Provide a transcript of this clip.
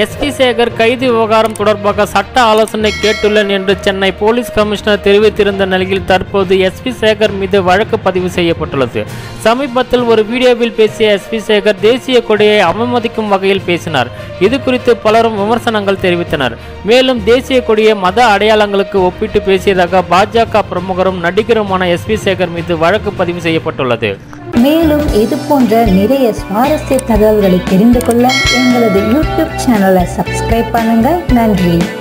SP Sekar கைது விவகாரம் தொடர்பாக சட்ட ஆலோசனை கேட்டுள்ளேன் என்று சென்னை போலீஸ் கமிஷனர் தெரிவித்திருந்த நிலையில் தற்போது எஸ்பி சேகர் மீது வழக்கு பதிவு செய்யப்பட்டுள்ளது சமீபத்தில் ஒரு வீடியோவில் பேசிய எஸ்பி சேகர் தேசிய கொடியை அவமதிக்கும் வகையில் பேசினார் இது குறித்து பலரும் விமர்சனங்கள் தெரிவித்தனர் மேலும் தேசிய கொடியை மத அடையாளங்களுக்கு ஒப்பிட்டு பேசியதாக பாஜக பிரமுகரும் நடிகருமான எஸ்பி சேகர் மீது வழக்கு பதிவு செய்யப்பட்டுள்ளது மேலும் இது போன்ற நிறைய சுவாரஸ்ய தகவல்களை தெரிந்து கொள்ள எங்களது யூடியூப் சேனலை சப்ஸ்கிரைப் பண்ணுங்க நன்றி